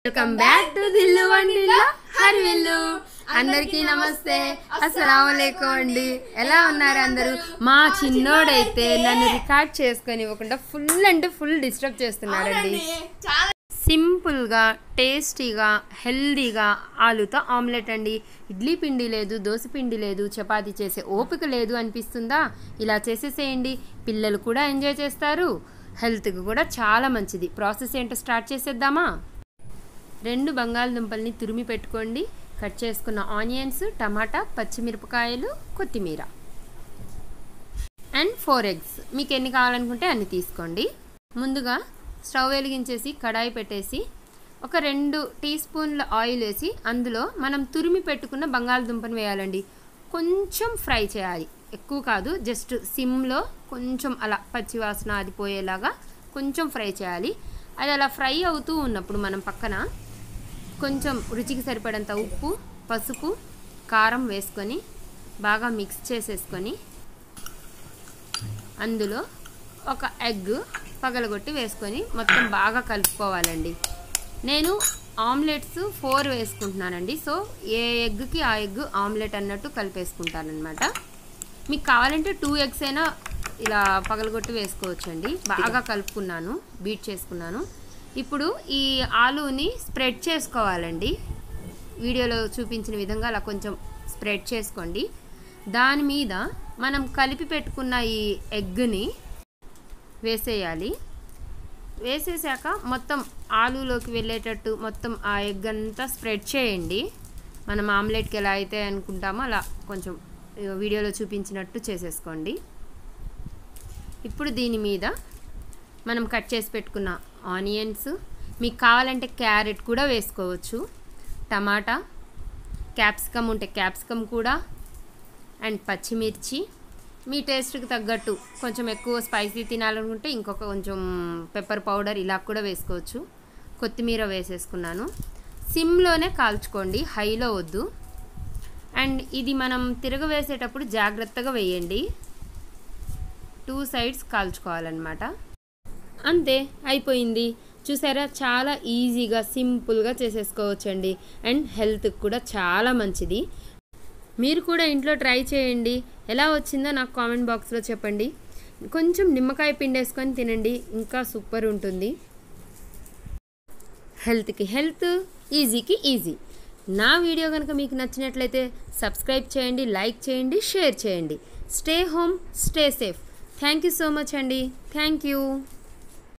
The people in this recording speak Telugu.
వెల్కమ్ బ్యాక్ టు దిల్లు వండిలో హరివిల్లు అందరికీ నమస్తే అస్సలం అండి ఎలా ఉన్నారు అందరూ మా చిన్నోడైతే నన్ను రికార్డ్ చేసుకొని ఇవ్వకుండా ఫుల్ అంటే ఫుల్ డిస్టర్బ్ చేస్తున్నాడండి సింపుల్గా టేస్టీగా హెల్దీగా ఆలుతో ఆమ్లెట్ అండి ఇడ్లీ పిండి లేదు దోశ పిండి లేదు చపాతీ చేసే ఓపిక లేదు అనిపిస్తుందా ఇలా చేసేసేయండి పిల్లలు కూడా ఎంజాయ్ చేస్తారు హెల్త్కి కూడా చాలా మంచిది ప్రాసెస్ ఏంటో స్టార్ట్ చేసేద్దామా రెండు బంగాళదుంపల్ని తురిమి పెట్టుకోండి కట్ చేసుకున్న ఆనియన్స్ టమాటా పచ్చిమిరపకాయలు కొత్తిమీర అండ్ ఫోర్ ఎగ్స్ మీకు ఎన్ని కావాలనుకుంటే అన్ని తీసుకోండి ముందుగా స్టవ్ వెలిగించేసి కడాయి పెట్టేసి ఒక రెండు టీ స్పూన్ల ఆయిల్ వేసి అందులో మనం తురిమి పెట్టుకున్న బంగాళదుంపను వేయాలండి కొంచెం ఫ్రై చేయాలి ఎక్కువ కాదు జస్ట్ సిమ్లో కొంచెం అలా పచ్చివాసన అది పోయేలాగా కొంచెం ఫ్రై చేయాలి అది అలా ఫ్రై అవుతూ ఉన్నప్పుడు మనం పక్కన కొంచెం రుచికి సరిపడంత ఉప్పు పసుపు కారం వేసుకొని బాగా మిక్స్ చేసేసుకొని అందులో ఒక ఎగ్ పగలగొట్టి వేసుకొని మొత్తం బాగా కలుపుకోవాలండి నేను ఆమ్లెట్స్ ఫోర్ వేసుకుంటున్నానండి సో ఏ ఎగ్కి ఆ ఎగ్ ఆమ్లెట్ అన్నట్టు కలిపేసుకుంటానమాట మీకు కావాలంటే టూ ఎగ్స్ అయినా ఇలా పగలగొట్టి వేసుకోవచ్చండి బాగా కలుపుకున్నాను బీట్ చేసుకున్నాను ఇప్పుడు ఈ ఆలుని స్ప్రెడ్ చేసుకోవాలండి వీడియోలో చూపించిన విధంగా అలా కొంచెం స్ప్రెడ్ చేసుకోండి దాని మీద మనం కలిపి పెట్టుకున్న ఈ ఎగ్ని వేసేయాలి వేసేసాక మొత్తం ఆలులోకి వెళ్ళేటట్టు మొత్తం ఆ ఎగ్ అంతా స్ప్రెడ్ చేయండి మనం ఆమ్లెట్కి ఎలా అయితే అనుకుంటామో అలా కొంచెం వీడియోలో చూపించినట్టు చేసేసుకోండి ఇప్పుడు దీని మీద మనం కట్ చేసి పెట్టుకున్న ఆనియన్స్ మీకు కావాలంటే క్యారెట్ కూడా వేసుకోవచ్చు టమాటా క్యాప్సికమ్ ఉంటే క్యాప్సికమ్ కూడా అండ్ పచ్చిమిర్చి మీ టేస్ట్కి తగ్గట్టు కొంచెం ఎక్కువ స్పైసీ తినాలనుకుంటే ఇంకొక కొంచెం పెప్పర్ పౌడర్ ఇలా కూడా వేసుకోవచ్చు కొత్తిమీర వేసేసుకున్నాను సిమ్లోనే కాల్చుకోండి హైలో వద్దు అండ్ ఇది మనం తిరగవేసేటప్పుడు జాగ్రత్తగా వేయండి టూ సైడ్స్ కాల్చుకోవాలన్నమాట అంతే అయిపోయింది చూసారా చాలా ఈజీగా సింపుల్గా చేసేసుకోవచ్చండి అండ్ హెల్త్కి కూడా చాలా మంచిది మీరు కూడా ఇంట్లో ట్రై చేయండి ఎలా వచ్చిందో నాకు కామెంట్ బాక్స్లో చెప్పండి కొంచెం నిమ్మకాయ పిండేసుకొని తినండి ఇంకా సూపర్ ఉంటుంది హెల్త్కి హెల్త్ ఈజీకి ఈజీ నా వీడియో కనుక మీకు నచ్చినట్లయితే సబ్స్క్రైబ్ చేయండి లైక్ చేయండి షేర్ చేయండి stay home stay safe thank you so much అండి థ్యాంక్ యూ